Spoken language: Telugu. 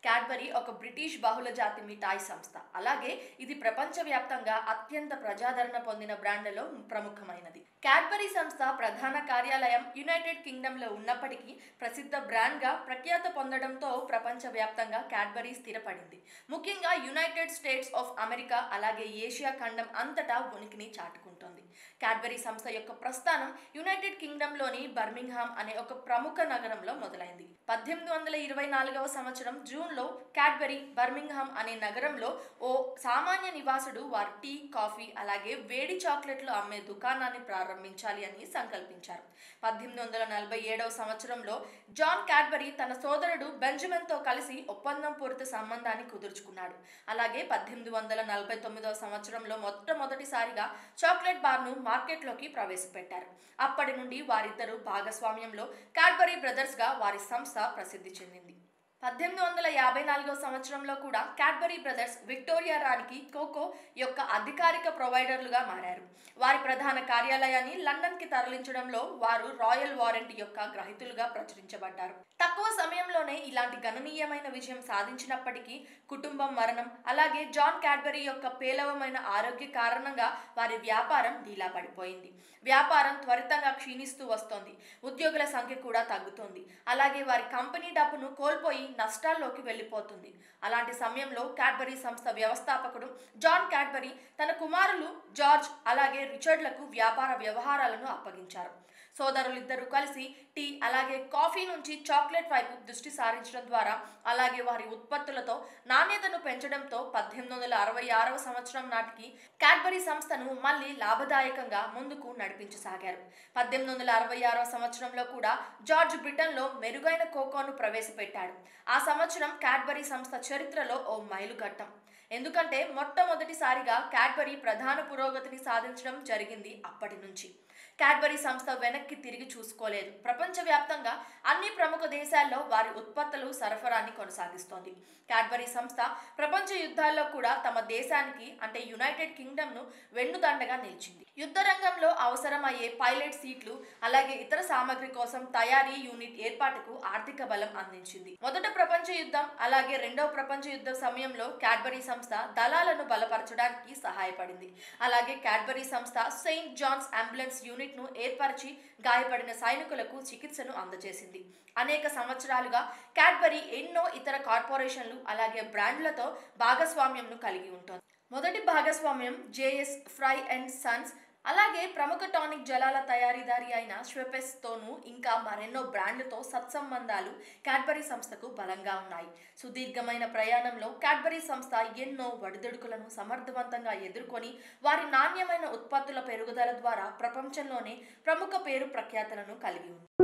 క్యాడ్బరీ ఒక బ్రిటిష్ బహుళజాతి మిఠాయి సంస్థ అలాగే ఇది ప్రపంచవ్యాప్తంగా అత్యంత ప్రజాదరణ పొందిన బ్రాండ్లలో ప్రముఖమైనది క్యాడ్బరీ సంస్థ ప్రధాన కార్యాలయం యునైటెడ్ కింగ్డమ్లో ఉన్నప్పటికీ ప్రసిద్ధ బ్రాండ్గా ప్రఖ్యాత పొందడంతో ప్రపంచవ్యాప్తంగా క్యాడ్బరీ స్థిరపడింది ముఖ్యంగా యునైటెడ్ స్టేట్స్ ఆఫ్ అమెరికా అలాగే ఏషియా ఖండం అంతటా ఉనికిని చాటుకుంటోంది క్యాడ్బరీ సంస్థ యొక్క ప్రస్థానం యునైటెడ్ కింగ్డమ్లోని బర్మింగ్హామ్ అనే ఒక ప్రముఖ నగరంలో మొదలైంది పద్దెనిమిది వందల ఇరవై నాలుగవ సంవత్సరం జూన్లో క్యాడ్బరీ బర్మింగ్హామ్ అనే నగరంలో ఓ సామాన్య నివాసుడు వారి టీ కాఫీ అలాగే వేడి చాక్లెట్లు అమ్మే దుకాణాన్ని ప్రారంభించాలి అని సంకల్పించారు పద్దెనిమిది వందల నలభై ఏడవ సంవత్సరంలో జాన్ క్యాడ్బరీ తన సోదరుడు బెంజమిన్తో కలిసి ఒప్పందం పూరిత సంబంధాన్ని కుదుర్చుకున్నాడు అలాగే పద్దెనిమిది వందల నలభై తొమ్మిదవ సంవత్సరంలో మొట్టమొదటిసారిగా చాక్లెట్ బార్ను మార్కెట్లోకి ప్రవేశపెట్టారు అప్పటి నుండి వారిద్దరూ భాగస్వామ్యంలో క్యాడ్బరీ బ్రదర్స్గా వారి సంస్థ ప్రసిద్ధి చెందింది పద్దెనిమిది వందల యాభై నాలుగో సంవత్సరంలో కూడా క్యాడ్బరీ బ్రదర్స్ విక్టోరియా రాణికి కోకో యొక్క అధికారిక ప్రొవైడర్లుగా మారారు వారి ప్రధాన కార్యాలయాన్ని లండన్కి తరలించడంలో వారు రాయల్ వారెంట్ యొక్క గ్రహీతులుగా ప్రచురించబడ్డారు తక్కువ సమయంలోనే ఇలాంటి గణనీయమైన విజయం సాధించినప్పటికీ కుటుంబం మరణం అలాగే జాన్ క్యాడ్బరీ యొక్క పేలవమైన ఆరోగ్య కారణంగా వారి వ్యాపారం ఢీలా పడిపోయింది వ్యాపారం త్వరితంగా క్షీణిస్తూ వస్తోంది ఉద్యోగుల సంఖ్య కూడా తగ్గుతోంది అలాగే వారి కంపెనీ డబ్బును కోల్పోయి నష్టాల్లోకి వెళ్ళిపోతుంది అలాంటి సమయంలో క్యాడ్బరీ సంస్థ వ్యవస్థాపకుడు జాన్ క్యాడ్బరీ తన కుమారులు జార్జ్ అలాగే రిచర్డ్లకు వ్యాపార వ్యవహారాలను అప్పగించారు సోదరులిద్దరూ కలిసి టీ అలాగే కాఫీ నుంచి చాక్లెట్ వైపు దృష్టి సారించడం ద్వారా అలాగే వారి ఉత్పత్తులతో నాణ్యతను పెంచడంతో పద్దెనిమిది వందల అరవై ఆరవ సంవత్సరం నాటికి క్యాడ్బరీ సంస్థను మళ్ళీ లాభదాయకంగా ముందుకు నడిపించసాగారు పద్దెనిమిది వందల అరవై ఆరవ సంవత్సరంలో కూడా జార్జ్ బ్రిటన్లో మెరుగైన కోకోను ప్రవేశపెట్టాడు ఆ సంవత్సరం క్యాడ్బరీ సంస్థ చరిత్రలో ఓ మైలుగట్టం ఎందుకంటే మొట్టమొదటిసారిగా క్యాడ్బరీ ప్రధాన పురోగతిని సాధించడం జరిగింది అప్పటి నుంచి క్యాడ్బరీ సంస్థ వెనక్కి తిరిగి చూసుకోలేదు ప్రపంచవ్యాప్తంగా అన్ని ప్రముఖ దేశాల్లో వారి ఉత్పత్తులు సరఫరాని కొనసాగిస్తోంది క్యాడ్బరీ సంస్థ ప్రపంచ యుద్ధాల్లో కూడా తమ దేశానికి అంటే యునైటెడ్ కింగ్డమ్ను వెన్నుదండగా నిలిచింది యుద్ధ రంగంలో అవసరమయ్యే పైలట్ సీట్లు అలాగే ఇతర సామగ్రి కోసం తయారీ యూనిట్ ఏర్పాటుకు ఆర్థిక బలం అందించింది మొదట ప్రపంచ యుద్ధం అలాగే రెండవ ప్రపంచ యుద్ధ సమయంలో క్యాడ్బరీ సంస్థ దళాలను బలపరచడానికి సహాయపడింది అలాగే క్యాడ్బరీ సంస్థ సెయింట్ జాన్స్ అంబులెన్స్ యూనిట్ ను ఏర్పరిచి గాయపడిన సైనికులకు చికిత్సను అందజేసింది అనేక సంవత్సరాలుగా క్యాడ్బరీ ఎన్నో ఇతర కార్పొరేషన్లు అలాగే బ్రాండ్లతో భాగస్వామ్యంను కలిగి ఉంటుంది మొదటి భాగస్వామ్యం జేఎస్ ఫ్రై అండ్ సన్స్ అలాగే ప్రముఖ టానిక్ జలాల తయారీదారి అయిన ష్వెపెస్ తోనూ ఇంకా మరెన్నో బ్రాండ్లతో సత్సంబంధాలు క్యాడ్బరీ సంస్థకు బలంగా ఉన్నాయి సుదీర్ఘమైన ప్రయాణంలో క్యాడ్బరీ సంస్థ ఎన్నో ఒడిదుడుకులను సమర్థవంతంగా ఎదుర్కొని వారి నాణ్యమైన ఉత్పత్తుల పెరుగుదల ద్వారా ప్రపంచంలోనే ప్రముఖ పేరు ప్రఖ్యాతలను కలిగి ఉంది